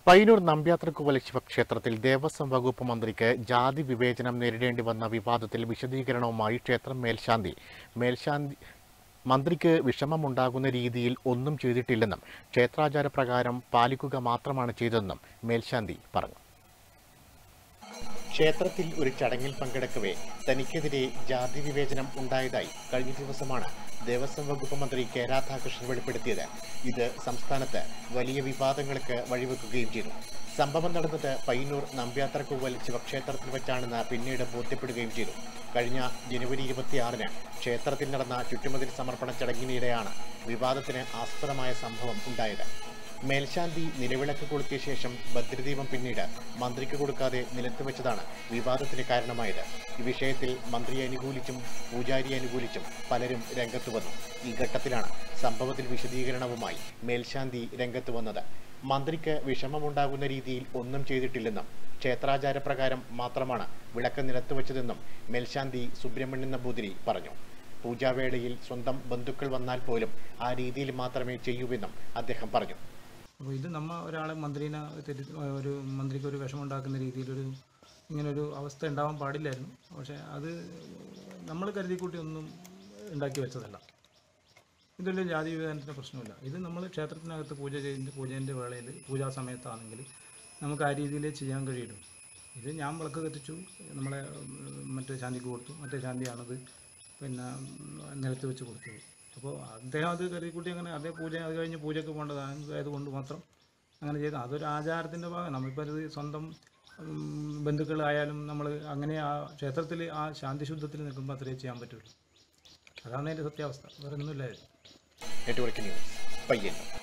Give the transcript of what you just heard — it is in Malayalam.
പയ്യന്നൂർ നമ്പ്യാത്രക്കുവല ശിവക്ഷേത്രത്തിൽ ദേവസ്വം വകുപ്പ് മന്ത്രിക്ക് ജാതി വിവേചനം നേരിടേണ്ടി വന്ന വിവാദത്തിൽ വിശദീകരണവുമായി ക്ഷേത്രം മേൽശാന്തി മേൽശാന്തി മന്ത്രിക്ക് വിഷമമുണ്ടാകുന്ന രീതിയിൽ ഒന്നും ചെയ്തിട്ടില്ലെന്നും ക്ഷേത്രാചാരപ്രകാരം പാലിക്കുക മാത്രമാണ് ചെയ്തതെന്നും മേൽശാന്തി പറഞ്ഞു ക്ഷേത്രത്തിൽ ഒരു ചടങ്ങിൽ പങ്കെടുക്കവേ തനിക്കെതിരെ ജാതി വിവേചനം ഉണ്ടായതായി കഴിഞ്ഞ ദിവസമാണ് ദേവസ്വം വകുപ്പ് മന്ത്രി കെ രാധാകൃഷ്ണൻ വെളിപ്പെടുത്തിയത് ഇത് സംസ്ഥാനത്ത് വലിയ വിവാദങ്ങൾക്ക് വഴിവെക്കുകയും ചെയ്തു സംഭവം നടന്നത് പയ്യന്നൂർ നമ്പ്യാത്രക്കുവൽ ശിവക്ഷേത്രത്തിൽ വെച്ചാണെന്ന് പിന്നീട് ബോധ്യപ്പെടുകയും ചെയ്തു കഴിഞ്ഞ ജനുവരി ഇരുപത്തിയാറിന് ക്ഷേത്രത്തിൽ നടന്ന ചുറ്റുമതിൽ സമർപ്പണ ചടങ്ങിനിടെയാണ് വിവാദത്തിന് ആസ്പദമായ സംഭവം ഉണ്ടായത് മേൽശാന്തി നിലവിളക്ക് കൊളുത്തിയ ശേഷം ഭദ്രദീപം പിന്നീട് മന്ത്രിക്ക് കൊടുക്കാതെ നിലത്ത് വെച്ചതാണ് വിവാദത്തിന് കാരണമായത് ഈ വിഷയത്തിൽ മന്ത്രിയെ അനുകൂലിച്ചും പൂജാരിയെ അനുകൂലിച്ചും പലരും രംഗത്ത് വന്നു ഈ ഘട്ടത്തിലാണ് സംഭവത്തിൽ വിശദീകരണവുമായി മേൽശാന്തി രംഗത്ത് വന്നത് മന്ത്രിക്ക് വിഷമമുണ്ടാകുന്ന രീതിയിൽ ഒന്നും ചെയ്തിട്ടില്ലെന്നും ക്ഷേത്രാചാരപ്രകാരം മാത്രമാണ് വിളക്ക് നിലത്ത് വെച്ചതെന്നും മേൽശാന്തി സുബ്രഹ്മണ്യൻ നമ്പൂതിരി പറഞ്ഞു പൂജാവേളയിൽ സ്വന്തം ബന്ധുക്കൾ വന്നാൽ പോലും ആ രീതിയിൽ മാത്രമേ ചെയ്യൂവെന്നും അദ്ദേഹം പറഞ്ഞു അപ്പോൾ ഇത് നമ്മ ഒരാളെ മന്ത്രിനെ തെറ്റി ഒരു മന്ത്രിക്ക് ഒരു വിഷമമുണ്ടാക്കുന്ന രീതിയിലൊരു ഇങ്ങനൊരു അവസ്ഥ ഉണ്ടാവാൻ പാടില്ലായിരുന്നു പക്ഷേ അത് നമ്മൾ കരുതിക്കൂട്ടി ഒന്നും ഉണ്ടാക്കി വെച്ചതല്ല ഇതൊരു ജാതി വിവേചനത്തിൻ്റെ പ്രശ്നമില്ല ഇത് നമ്മൾ ക്ഷേത്രത്തിനകത്ത് പൂജ ചെയ്യുന്ന പൂജേൻ്റെ വേളയിൽ പൂജാ സമയത്താണെങ്കിൽ നമുക്ക് ആ രീതിയിലേ ചെയ്യാൻ കഴിയുള്ളൂ ഇത് ഞാൻ വിളക്ക് കത്തിച്ചു നമ്മളെ ഉം, മറ്റേ ശാന്തിക്ക് കൊടുത്തു മറ്റേ ശാന്തിയാണത് പിന്നെ ഉം, നിലത്ത് വെച്ച് കൊടുത്തത് അപ്പോൾ അദ്ദേഹം അത് കരുതിക്കൂട്ടി അങ്ങനെ അതേ പൂജ അത് കഴിഞ്ഞ് പൂജയ്ക്ക് പോകേണ്ടതാണ് ആയതുകൊണ്ട് മാത്രം അങ്ങനെ ചെയ്തു അതൊരു ആചാരത്തിൻ്റെ ഭാഗം നമ്മളിപ്പോൾ ഇത് സ്വന്തം ഉം, ബന്ധുക്കളായാലും നമ്മൾ അങ്ങനെ ആ ക്ഷേത്രത്തിൽ ആ ശാന്തിശുദ്ധത്തിൽ നിൽക്കുമ്പോൾ അത്രേ ചെയ്യാൻ പറ്റുള്ളൂ അതാണ് അതിൻ്റെ സത്യാവസ്ഥ വേറെ ഒന്നുമില്ലായിരുന്നു നെറ്റ്വർക്ക് ന്യൂസ് പയ്യന്നൂർ